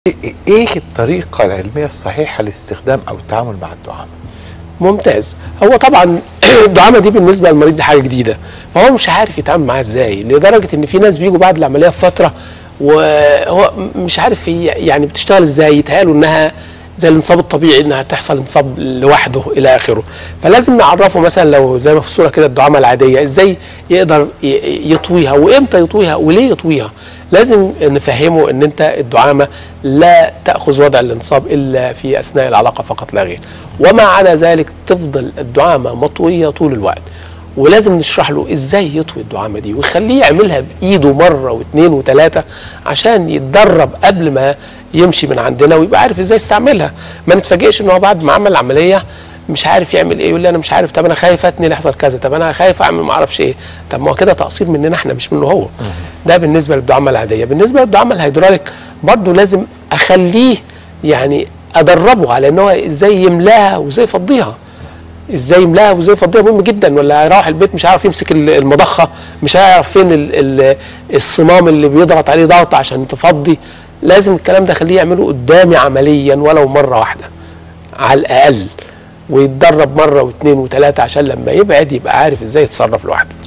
ايه الطريقه العلميه الصحيحه لاستخدام او التعامل مع الدعامه ممتاز هو طبعا الدعامه دي بالنسبه للمريض دي حاجه جديده فهو مش عارف يتعامل معاها ازاي لدرجه ان في ناس بيجوا بعد العمليه بفتره وهو مش عارف هي يعني بتشتغل ازاي يتهيأله انها زي الانصاب الطبيعي انها تحصل انصاب لوحده الى اخره فلازم نعرفه مثلا لو زي ما في الصوره كده الدعامه العاديه ازاي يقدر ي- يطويها وامتى يطويها وليه يطويها لازم نفهمه ان انت الدعامه لا تاخذ وضع الانصاب الا في اثناء العلاقه فقط لا غير وما عدا ذلك تفضل الدعامه مطويه طول الوقت ولازم نشرح له ازاي يطوي الدعامه دي ويخليه يعملها بايده مره واثنين وثلاثه عشان يتدرب قبل ما يمشي من عندنا ويبقى عارف ازاي يستعملها ما نتفاجئش ان هو بعد ما عمل العمليه مش عارف يعمل ايه يقول لي انا مش عارف طب انا خايف اتني يحصل كذا طب انا خايف اعمل ما اعرفش ايه طب ما هو كده تقصير مننا احنا مش منه هو ده بالنسبه للدعامه العاديه بالنسبه للدعامه الهيدروليك برضو لازم اخليه يعني ادربه على ان هو ازاي يملاها وازاي يفضيها ازاي يملاها وازاي يفضيها مهم جدا ولا هيروح البيت مش هيعرف يمسك ال- المضخه مش هيعرف فين ال- ال- الصمام اللي بيضغط عليه ضغط عشان تفضي لازم الكلام ده خليه يعمله قدامي عمليا ولو مره واحده على الاقل ويتدرب مره واثنين وثلاثه عشان لما يبعد يبقى عارف ازاي يتصرف لوحده